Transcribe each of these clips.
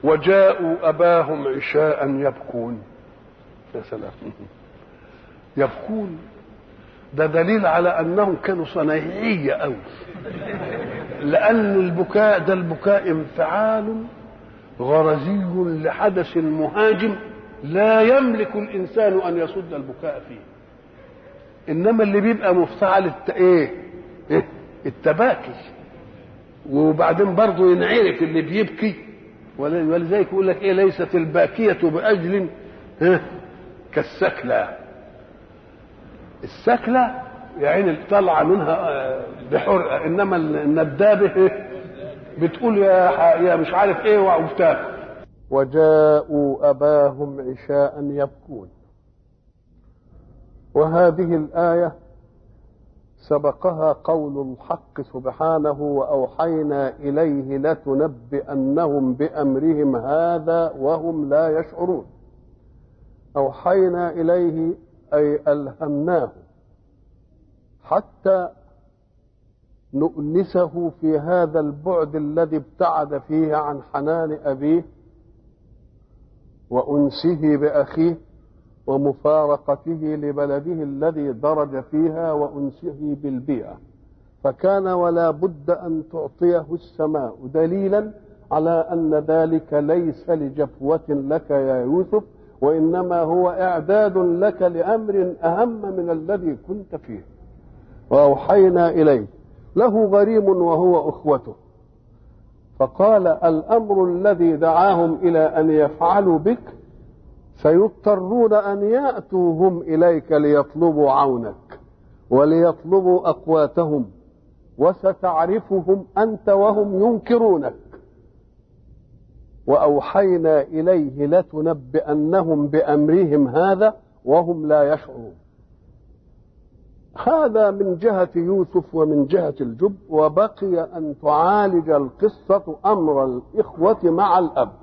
وجاءوا أباهم عشاء يبكون يا سلام يبكون ده دليل على أنهم كانوا صنايعية أوي لأن البكاء ده البكاء انفعال غرزي لحدث مهاجم لا يملك الإنسان أن يصد البكاء فيه إنما اللي بيبقى مفتعل الت... إيه؟ إيه؟ التباكي وبعدين برضه ينعرف اللي بيبكي ولذلك يقول لك ايه ليست الباكية بأجل كالسكلة السكلة يعني طالعة منها بحرقة إنما الندابة بتقول يا يا مش عارف ايه وبتاكل وجاءوا أباهم عشاء يبكون وهذه الآية سبقها قول الحق سبحانه واوحينا اليه لتنبئنهم بامرهم هذا وهم لا يشعرون اوحينا اليه اي الهمناه حتى نؤنسه في هذا البعد الذي ابتعد فيه عن حنان ابيه وانسه باخيه ومفارقته لبلده الذي درج فيها وانسه بالبيئه فكان ولا بد ان تعطيه السماء دليلا على ان ذلك ليس لجفوه لك يا يوسف وانما هو اعداد لك لامر اهم من الذي كنت فيه واوحينا اليه له غريم وهو اخوته فقال الامر الذي دعاهم الى ان يفعلوا بك سيضطرون ان ياتوا هم اليك ليطلبوا عونك وليطلبوا اقواتهم وستعرفهم انت وهم ينكرونك واوحينا اليه لتنبئنهم بامرهم هذا وهم لا يشعرون هذا من جهه يوسف ومن جهه الجب وبقي ان تعالج القصه امر الاخوه مع الاب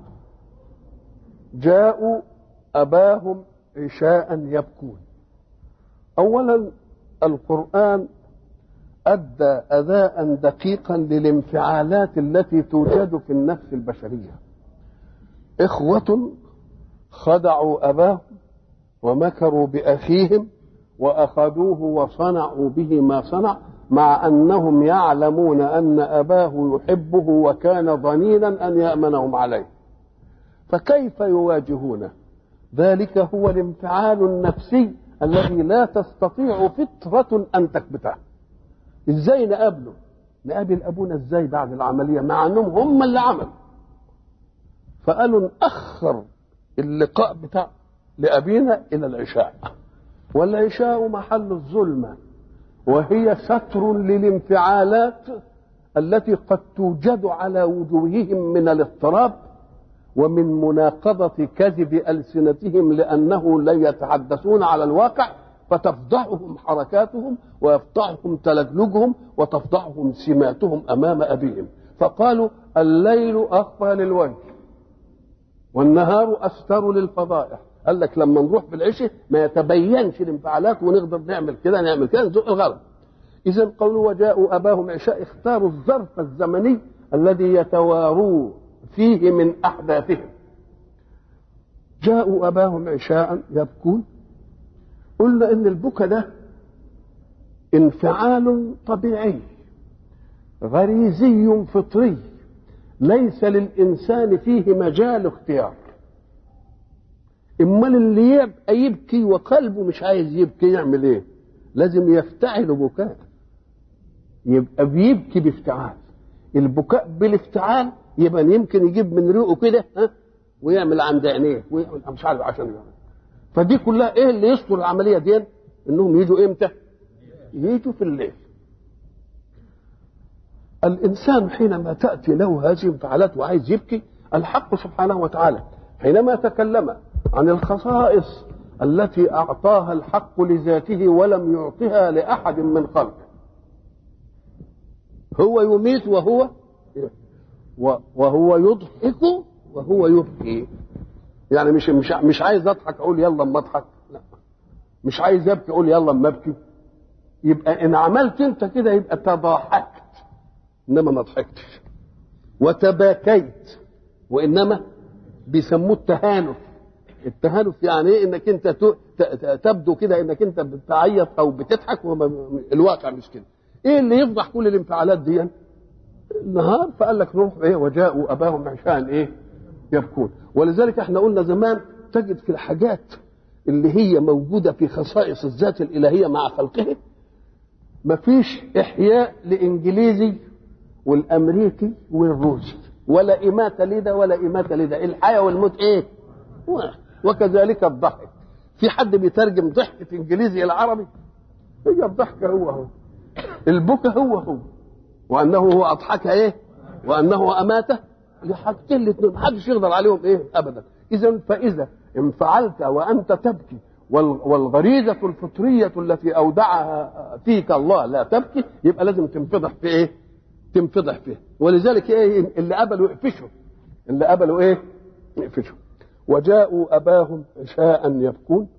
جاءوا أباهم عشاء يبكون أولا القرآن أدى أداء دقيقا للانفعالات التي توجد في النفس البشرية إخوة خدعوا أباهم ومكروا بأخيهم وأخذوه وصنعوا به ما صنع مع أنهم يعلمون أن أباه يحبه وكان ظنينا أن يأمنهم عليه فكيف يواجهونه ذلك هو الانفعال النفسي الذي لا تستطيع فطرة أن تكبته ازاي نقابله نقابل أبونا ازاي بعد العملية مع أنهم هم اللي عملوا فقالوا نأخر اللقاء بتاع لأبينا إلى العشاء والعشاء محل الظلمة وهي ستر للانفعالات التي قد توجد على وجوههم من الاضطراب ومن مناقضة كذب ألسنتهم لأنه لا يتحدثون على الواقع فتفضحهم حركاتهم ويفضحهم تلجلجهم وتفضحهم سماتهم أمام أبيهم فقالوا الليل أخفى للوجه والنهار أستر للفضائح قال لك لما نروح بالعشاء ما يتبينش الانفعالات ونقدر نعمل كده نعمل كده نزق الغرب إذا قولوا وجاءوا أباهم عشاء اختاروا الظرف الزمني الذي يتواروا فيه من أحداثهم جاءوا أباهم عشاء يبكون قلنا إن البكا ده انفعال طبيعي غريزي فطري ليس للإنسان فيه مجال اختيار امال اللي يبقى يبكي وقلبه مش عايز يبكي يعمل ايه لازم يفتعل بكاء يبقى بيبكي بافتعال البكاء بالافتعال يبقى يمكن يجيب من ريقه كده ها ويعمل عند عينيه ويعمل مش عارف عشان يعمل. فدي كلها ايه اللي يستر العمليه دي انهم يجوا امتى يجوا في الليل الانسان حينما تاتي له هذه الانفعالات وعايز يبكي الحق سبحانه وتعالى حينما تكلم عن الخصائص التي اعطاها الحق لذاته ولم يعطها لاحد من خلقه هو يميت وهو وهو يضحك وهو يبكي يعني مش مش مش عايز اضحك اقول يلا اما اضحك لا مش عايز ابكي اقول يلا اما ابكي يبقى ان عملت انت كده يبقى تضاحكت انما ما ضحكتش وتباكيت وانما بيسموه التهانف التهانف يعني ايه انك انت تبدو كده انك انت بتعيط او بتضحك الواقع مش كده ايه اللي يفضح كل الانفعالات دي النهار فقال لك روح ايه وجاءوا اباهم عشاء ايه يبكون ولذلك احنا قلنا زمان تجد في الحاجات اللي هي موجودة في خصائص الذات الإلهية مع خلقه مفيش إحياء لإنجليزي والأمريكي والروسي ولا إماتة لده ولا إماتة لده الحياة والموت إيه وكذلك الضحك في حد بيترجم ضحك في إنجليزي إلى عربي هي الضحك هو هو البكا هو هو وأنه هو أضحك إيه وأنه أماته لحاجتين الاثنين محدش يقدر عليهم إيه أبدا إذا فإذا انفعلت وأنت تبكي والغريزة الفطرية التي أودعها فيك الله لا تبكي يبقى لازم تنفضح في إيه؟ تنفضح فيه ولذلك إيه اللي قبلوا يقفشوا اللي قبلوا إيه؟ يقفشوا وجاءوا أباهم عشاء يبكون